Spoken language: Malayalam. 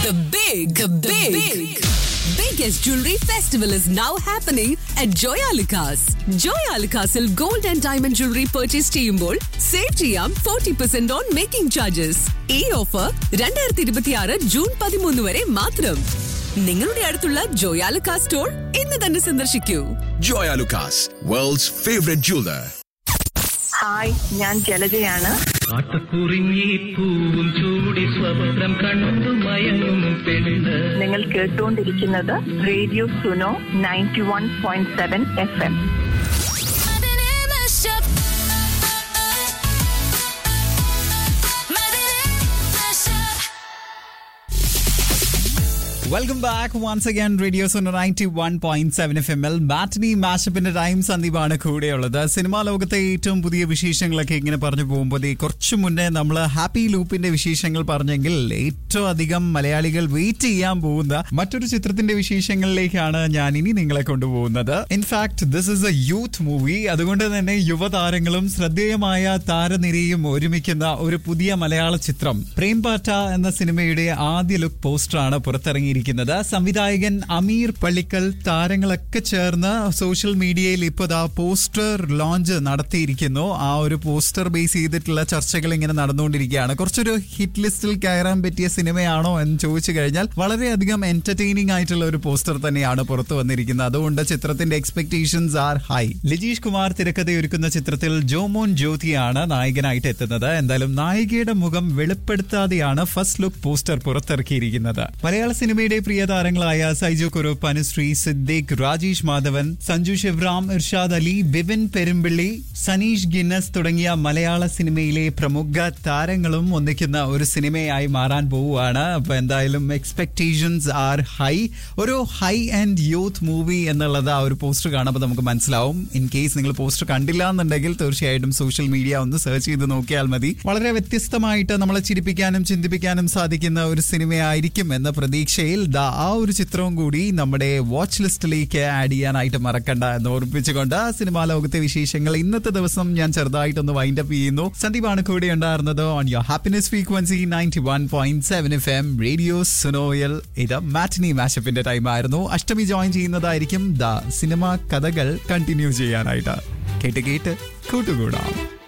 The big, the big, big, biggest jewelry festival is now happening at Joyalukas. Joyalukasil gold and diamond jewelry purchase ചെയ്യുമ്പോൾ സേവ് ചെയ്യാം forty percent on making charges ഈ ഓഫർ രണ്ടായിരത്തി ഇരുപത്തിയാറ് ജൂൺ പതിമൂന്ന് വരെ മാത്രം നിങ്ങളുടെ അടുത്തുള്ള ജോയാലുക്കാ സ്റ്റോർ ഇന്ന് തന്നെ സന്ദർശിക്കൂ Joya Lucas, world's favorite jeweler. Hi ഞാൻ ജലജയാണ് കാട്ടുകുറിഞ്ഞി പൂവും ചൂടി സ്വപ്നം കണ്ടു മയങ്ങും പെണ്ണ് നിങ്ങൾ കേട്ടുകൊണ്ടിരിക്കുന്നത് radio Suno ninety one point seven F M welcome back once again radio ninety one point seven F M എൽ മാറ്റനി മാഷപ്പിന്റെ ടൈം സന്ദീപാണ് കൂടെയുള്ളത് സിനിമാ ലോകത്തെ ഏറ്റവും പുതിയ വിശേഷങ്ങളൊക്കെ ഇങ്ങനെ പറഞ്ഞു പോകുമ്പോൾ ദേ കുറച്ചു മുന്നേ നമ്മൾ ഹാപ്പി ലൂപ്പിന്റെ വിശേഷങ്ങൾ പറഞ്ഞെങ്കിൽ ഏറ്റവും അധികം മലയാളികൾ വെയിറ്റ് ചെയ്യാൻ പോകുന്ന മറ്റൊരു ചിത്രത്തിന്റെ വിശേഷങ്ങളിലേക്കാണ് ഞാൻ ഇനി നിങ്ങളെ കൊണ്ടുപോകുന്നത് in fact this is a youth movie അതുകൊണ്ട് തന്നെ യുവതാരങ്ങളും ശ്രദ്ധേയമായ താരനിരയും ഒരുമിക്കുന്ന ഒരു പുതിയ മലയാള ചിത്രം പ്രേംപാറ്റ എന്ന സിനിമയുടെ ആദ്യ ലുക്ക് പോസ്റ്ററാണ് പുറത്തിറങ്ങിയിരിക്കുന്നത് സംവിധായകൻ അമീർ പള്ളിക്കൽ താരങ്ങളൊക്കെ ചേർന്ന് സോഷ്യൽ മീഡിയയിൽ ഇപ്പോൾ ആ പോസ്റ്റർ ലോഞ്ച് നടത്തിയിരിക്കുന്നു ആ ഒരു പോസ്റ്റർ ബേസ് ചെയ്തിട്ടുള്ള ചർച്ചകൾ ഇങ്ങനെ നടന്നുകൊണ്ടിരിക്കുകയാണ് കുറച്ചൊരു ഹിറ്റ് ലിസ്റ്റിൽ കയറാൻ പറ്റിയ സിനിമയാണോ എന്ന് ചോദിച്ചു കഴിഞ്ഞാൽ വളരെയധികം എന്റർടൈനിങ് ആയിട്ടുള്ള ഒരു പോസ്റ്റർ തന്നെയാണ് പുറത്തു വന്നിരിക്കുന്നത് അതുകൊണ്ട് ചിത്രത്തിന്റെ expectations are high Lijeesh Kumar തിരക്കഥയൊരുക്കുന്ന ചിത്രത്തിൽ ജോമോൻ ജ്യോതിയാണ് നായകനായിട്ട് എത്തുന്നത് എന്തായാലും നായികയുടെ മുഖം വെളിപ്പെടുത്താതെയാണ് ഫസ്റ്റ് ലുക്ക് പോസ്റ്റർ പുറത്തിറക്കിയിരിക്കുന്നത് മലയാള സിനിമയുടെ പ്രിയ താരങ്ങളായ സൈജു കുറുപ്പ് അനുശ്രീ സിദ്ദിഖ് രാജേഷ് മാധവൻ സഞ്ജു ശിവറാം ഇർഷാദ് അലി ബിപിൻ പെരുമ്പിള്ളി സനീഷ് ഗിന്നസ് തുടങ്ങിയ മലയാള സിനിമയിലെ പ്രമുഖ താരങ്ങളും ഒന്നിക്കുന്ന ഒരു സിനിമയായി മാറാൻ പോവുകയാണ് അപ്പൊ എന്തായാലും എക്സ്പെക്ടേഷൻസ് ആർ ഹൈ ഒരു ഹൈ ആൻഡ് യൂത്ത് മൂവി എന്നുള്ളത് ആ ഒരു പോസ്റ്റർ കാണുമ്പോൾ നമുക്ക് മനസ്സിലാവും ഇൻ കേസ് നിങ്ങൾ പോസ്റ്റർ കണ്ടില്ല എന്നുണ്ടെങ്കിൽ തീർച്ചയായിട്ടും സോഷ്യൽ മീഡിയ ഒന്ന് സെർച്ച് ചെയ്ത് നോക്കിയാൽ മതി വളരെ വ്യത്യസ്തമായിട്ട് നമ്മളെ ചിരിപ്പിക്കാനും ചിന്തിപ്പിക്കാനും സാധിക്കുന്ന ഒരു സിനിമയായിരിക്കും എന്ന പ്രതീക്ഷയിൽ ദാ ആ ഒരു ചിത്രവും കൂടി നമ്മുടെ വാച്ച് ലിസ്റ്റിലേക്ക് ആഡ് ചെയ്യാനായിട്ട് മറക്കണ്ട എന്ന് ഓർമ്മിപ്പിച്ചുകൊണ്ട് സിനിമാ ലോകത്തെ വിശേഷങ്ങൾ ഇന്നത്തെ ദിവസം ഞാൻ ചെറുതായിട്ടൊന്ന് വൈൻഡ് അപ്പ് ചെയ്യുന്നു സന്ദീപാണ് കൂടെ ഉണ്ടായിരുന്നത് on your happiness frequency ninety one point seven F M radio സുനോയൽ ഇത് മാറ്റിനി മാഷപ്പിന്റെ ടൈം ആയിരുന്നു അഷ്ടമി ജോയിൻ ചെയ്യുന്നതായിരിക്കും ദ സിനിമ കഥകൾ കണ്ടിന്യൂ ചെയ്യാനായിട്ട് കേട്ട് കേട്ട് കൂട്ടുകൂടാം